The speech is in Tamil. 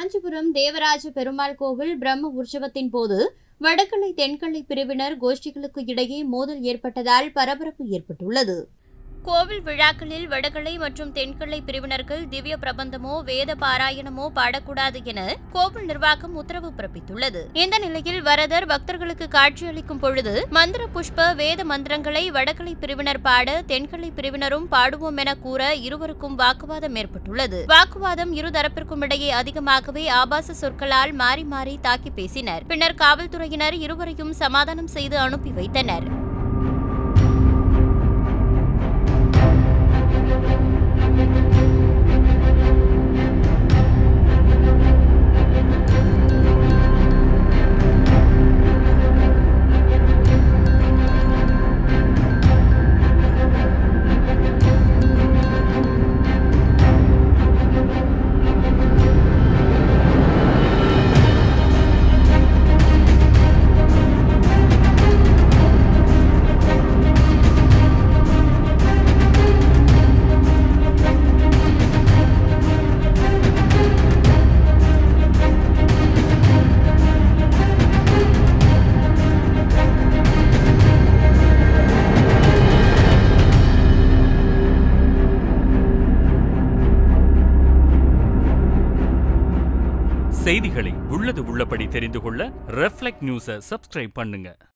காஞ்சிபுரம் தேவராஜ பெருமாள் கோவில் பிரம்ம உற்சவத்தின் போது வடகிளை தென்கிளை பிரிவினர் கோஷ்டிகளுக்கு இடையே மோதல் ஏற்பட்டதால் பரபரப்பு ஏற்பட்டுள்ளது கோவில் விழாக்களில் வடகிளை மற்றும் தென்கிளை பிரிவினர்கள் திவ்ய பிரபந்தமோ வேத பாராயணமோ பாடக்கூடாது என கோவில் நிர்வாகம் உத்தரவு பிறப்பித்துள்ளது இந்த நிலையில் வரதர் பக்தர்களுக்கு காட்சியளிக்கும் பொழுது மந்திர புஷ்ப வேத மந்திரங்களை வடகிளை பிரிவினர் பாட தென்கிளை பிரிவினரும் பாடுவோம் என கூற இருவருக்கும் வாக்குவாதம் ஏற்பட்டுள்ளது வாக்குவாதம் இருதரப்பிற்கும் இடையே அதிகமாகவே ஆபாச சொற்களால் மாறி மாறி தாக்கி பேசினர் பின்னர் காவல்துறையினர் இருவரையும் சமாதானம் செய்து அனுப்பி வைத்தனர் செய்திகளை உள்ளது உள்ளபடி தெரிந்து கொள்ள ரெஃப்ளெக்ட் நியூஸை சப்ஸ்கிரைப் பண்ணுங்க